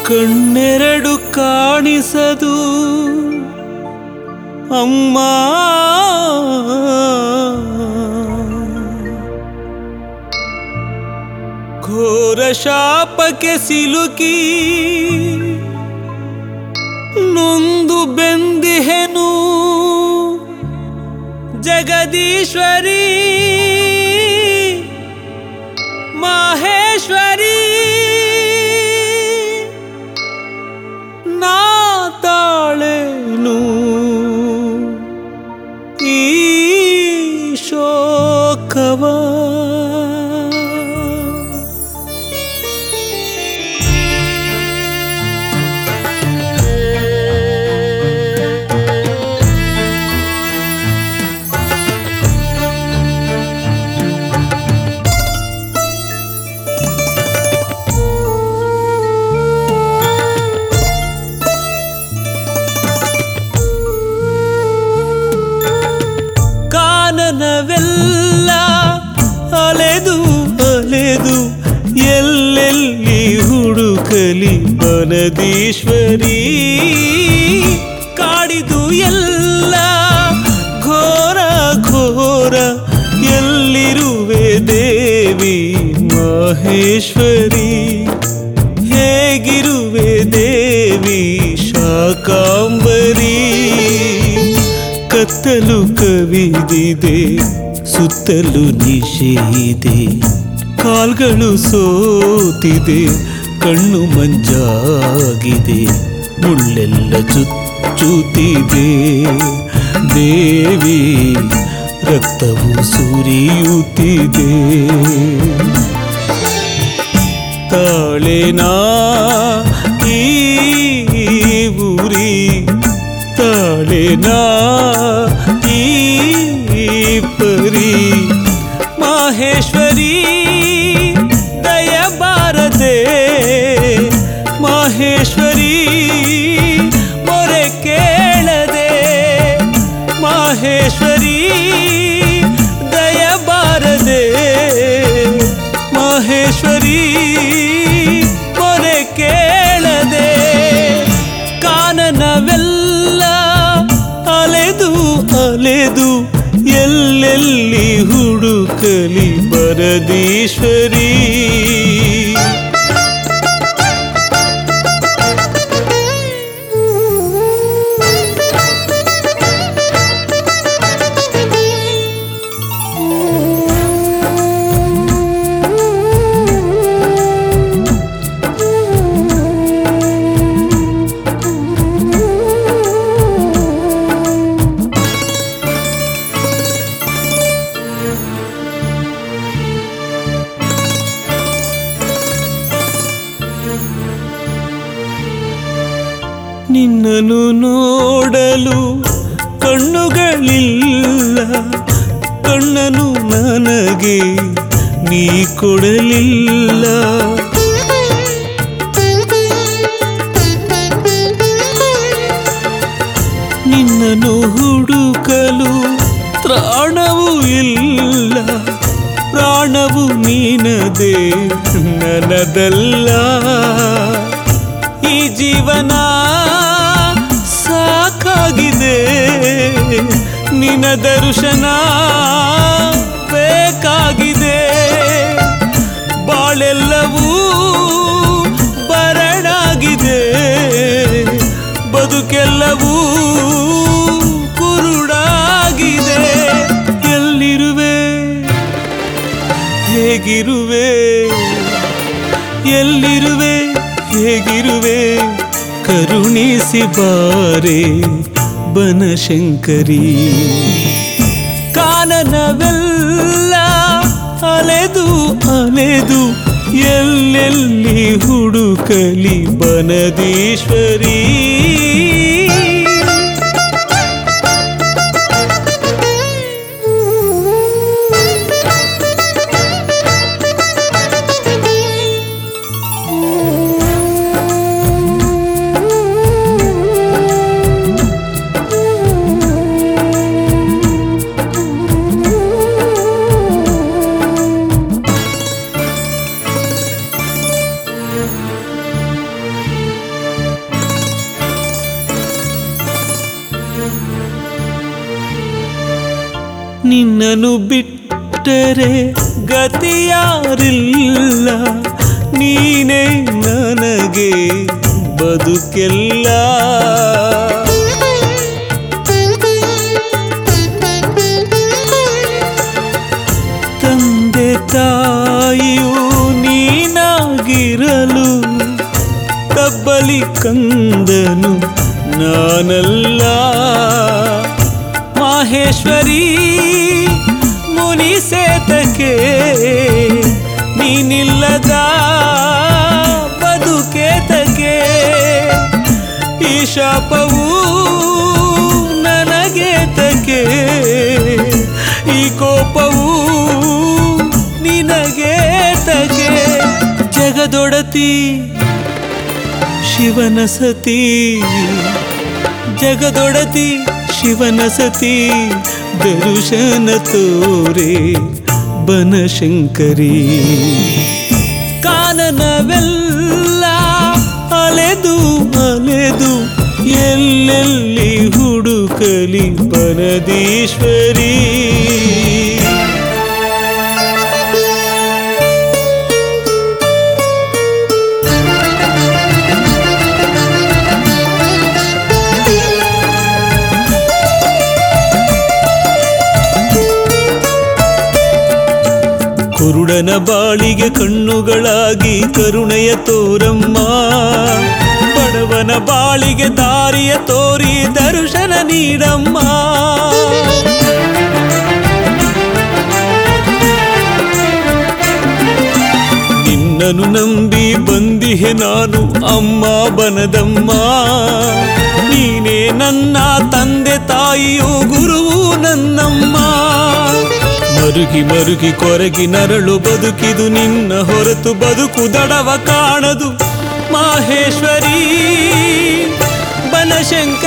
ಕಣ್ಣೆರಡು ಕಾಣಿಸದು ಅಮ್ಮ ಘೋರ ಶಾಪಕ್ಕೆ ಸಿಲುಕಿ ನೊಂದು ಬೆಂದಿಹೆನು ಜಗದೀಶ್ವರಿ ಮಾಹೇಶ್ವರಿ ನಾ ತಾಳೇನು ಈ ಶೋಕವ ಕಾನನವೆಲ್ಲ ಅಲೆದು ಅಲೆದು ಎಲ್ಲೆಲ್ಲಿ ಹುಡುಕಲಿ ಬನದೀಶ್ವರಿ ಕಾಡಿದು ಎಲ್ಲ ಘೋರ ಘೋರ ಎಲ್ಲಿರುವೆ ದೇವಿ ಮಹೇಶ್ವರಿ ಹೇಗಿರುವೆ ದೇವಿ ಶಾಕಾಂಬರಿ ಕತ್ತಲು ಕವಿದಿದೆ ಸುತ್ತಲೂ ನಿಷೇದೆ ಕಾಲ್ಗಳು ಸೋತಿದೆ ಕಣ್ಣು ಮಂಜಾಗಿದೆ ಮುಳ್ಳೆಲ್ಲ ಚುಚ್ಚುತ್ತಿದೆ ದೇವಿ ರಕ್ತವು ಸುರಿಯುತ್ತಿದೆ ತಾಳೆನಾ ಈ ಊರಿ ತಾಳೆನಾ ಈ ಪರಿ ಮಾಹೇಶ್ವರಿ ದಯಬಾರದೆ ಮಾಹೇಶ್ವರಿ ಮೊರೆ ಕೇಳದೆ ಮಾಹೇಶ್ವರಿ ದಯಬಾರದೆ ಮಹೇಶ್ವರಿ ಮೊರೆ ಕೇಳದೆ ಕಾನನವೆಲ್ಲ ಅಲೆದು ಅಲೆದು ಎಲ್ಲೆಲ್ಲಿ ಹುಡುಕಲಿ ಬರದೀಶ್ವರಿ ನಿನ್ನನ್ನು ನೋಡಲು ಕಣ್ಣುಗಳಿಲ್ಲ ಕಣ್ಣನು ನನಗೆ ನೀ ಕೊಡಲಿಲ್ಲ ನಿನ್ನನ್ನು ಹುಡುಕಲು ತ್ರಾಣವೂ ಇಲ್ಲ ಪ್ರಾಣವು ನೀನದೇ ನನದಲ್ಲ ಈ ಜೀವನ ಸಾಕಾಗಿದೆ ನಿನ್ನ ದರ್ಶನ ಬೇಕಾಗಿದೆ ಬಾಳೆಲ್ಲವೂ ಬರಡಾಗಿದೆ ಬದುಕೆಲ್ಲವೂ ಕುರುಡಾಗಿದೆ ಎಲ್ಲಿರುವೆ ಹೇಗಿರುವೆ ಎಲ್ಲಿರುವೆ ಹೇಗಿರುವೆ ಕರುಣಿಸಿ ಬಾರೆ ಬನಶಂಕರಿ ಕಾನನವೆಲ್ಲ ಅಲೆದು ಅಲೆದು ಎಲ್ಲೆಲ್ಲಿ ಹುಡುಕಲಿ ಬನದೀಶ್ವರಿ ನಿನ್ನನು ಬಿಟ್ಟರೆ ಗತಿಯಾರಿಲ್ಲ ನೀನೇ ನನಗೆ ಬದುಕೆಲ್ಲ ತಂದೆ ತಾಯಿಯು ನೀನಾಗಿರಲು ತಬ್ಬಲಿ ಕಂದನು ನಾನಲ್ಲ ಮಾಹೇಶ್ವರಿ ಮುನಿಸೇತಕ್ಕೆ ನೀನಿಲ್ಲದ ಬದುಕೇತಕ್ಕೆ ಈ ಶಾಪವು ನನಗೆ ತಗೆ ಈ ಕೋಪವು ನಿನಗೆ ತಗೆ ಜಗದೊಡತಿ ಶಿವನ ಸತಿ ಜಗದೊಡತಿ ಶಿವನ ಸತಿ ದರುಶನ ತೋರೆ ಬನಶಂಕರಿ ಕಾನನವೆಲ್ಲ ಅಲೆದು ಅಲೆದು ಎಲ್ಲೆಲ್ಲಿ ಹುಡುಕಲಿ ಬನದೀಶ್ವರಿ ಕುರುಡನ ಬಾಳಿಗೆ ಕಣ್ಣುಗಳಾಗಿ ಕರುಣೆಯ ತೋರಮ್ಮ ಬಡವನ ಬಾಳಿಗೆ ದಾರಿಯ ತೋರಿ ದರ್ಶನ ನೀಡಮ್ಮ ನಿನ್ನನು ನಂಬಿ ಬಂದಿಹೆ ನಾನು ಅಮ್ಮ ಬನದಮ್ಮ ನೀನೇ ನನ್ನ ತಂದೆ ತಾಯಿಯು ಗುರುವು ನನ್ನಮ್ಮ ಮರುಗಿ ಮರುಗಿ ಕೊರಗಿ ನರಳು ಬದುಕಿದು ನಿನ್ನ ಹೊರತು ಬದುಕು ದಡವ ಕಾಣದು ಮಾಹೇಶ್ವರಿ ಬನಶಂಕರಿ